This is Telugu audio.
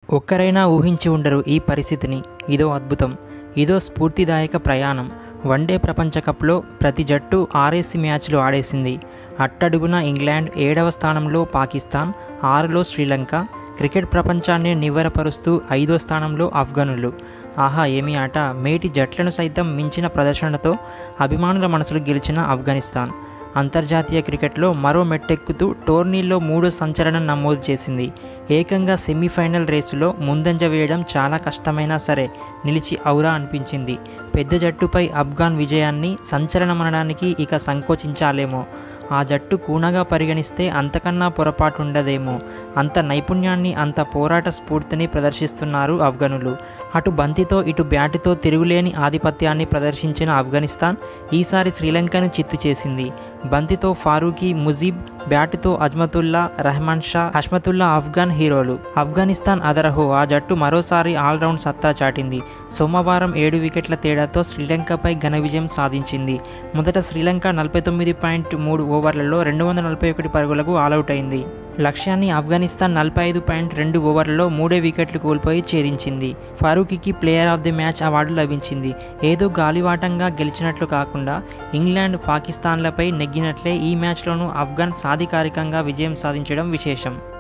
ఒక్కరైనా ఊహించి ఉండరు ఈ పరిస్థితిని ఇదో అద్భుతం ఇదో స్ఫూర్తిదాయక ప్రయాణం వన్డే ప్రపంచ కప్లో ప్రతి జట్టు ఆరేసి మ్యాచ్లు ఆడేసింది అట్టడుగున ఇంగ్లాండ్ ఏడవ స్థానంలో పాకిస్తాన్ ఆరులో శ్రీలంక క్రికెట్ ప్రపంచాన్ని నివ్వెరపరుస్తూ ఐదో స్థానంలో ఆఫ్ఘనులు ఆహా ఏమి ఆట మేటి జట్లను సైతం మించిన ప్రదర్శనతో అభిమానుల మనసులు గెలిచిన ఆఫ్ఘనిస్తాన్ అంతర్జాతీయ క్రికెట్లో మరో మెట్టెక్కుతూ టోర్నీల్లో మూడో సంచలనం నమోదు చేసింది ఏకంగా సెమీఫైనల్ రేసులో ముందంజ వేయడం చాలా కష్టమైనా సరే నిలిచి ఔరా అనిపించింది పెద్ద జట్టుపై ఆఫ్ఘాన్ విజయాన్ని సంచలనమనడానికి ఇక సంకోచించాలేమో ఆ జట్టు కూనగా పరిగణిస్తే అంతకన్నా పొరపాటు ఉండదేమో అంత నైపుణ్యాన్ని అంత పోరాట స్ఫూర్తిని ప్రదర్శిస్తున్నారు ఆఫ్ఘనులు అటు బంతితో ఇటు బ్యాటుతో తిరుగులేని ఆధిపత్యాన్ని ప్రదర్శించిన ఆఫ్ఘనిస్తాన్ ఈసారి శ్రీలంకను చిత్తు చేసింది బంతితో ఫారూకీ ముజీబ్ బ్యాటుతో అజ్మతుల్లా రెహమాన్ షా హష్మతుల్లా ఆఫ్ఘాన్ హీరోలు ఆఫ్ఘనిస్తాన్ అదరహో ఆ జట్టు మరోసారి ఆల్రౌండ్ సత్తా చాటింది సోమవారం ఏడు వికెట్ల తేడాతో శ్రీలంకపై ఘన విజయం సాధించింది మొదట శ్రీలంక నలభై తొమ్మిది పాయింట్ మూడు ఓవర్లలో రెండు వందల నలభై ఒకటి పరుగులకు ఆలౌట్ అయింది లక్ష్యాన్ని ఆఫ్ఘనిస్తాన్ నలభై ఐదు పాయింట్ రెండు ఓవర్లలో మూడే వికెట్లు కోల్పోయి ఛేదించింది ఫారూకీకి player of the match award లభించింది ఏదో గాలివాటంగా గెలిచినట్లు కాకుండా ఇంగ్లాండ్ పాకిస్తాన్లపై నెగ్గినట్లే ఈ మ్యాచ్లోనూ ఆఫ్ఘన్ సాధికారికంగా విజయం సాధించడం విశేషం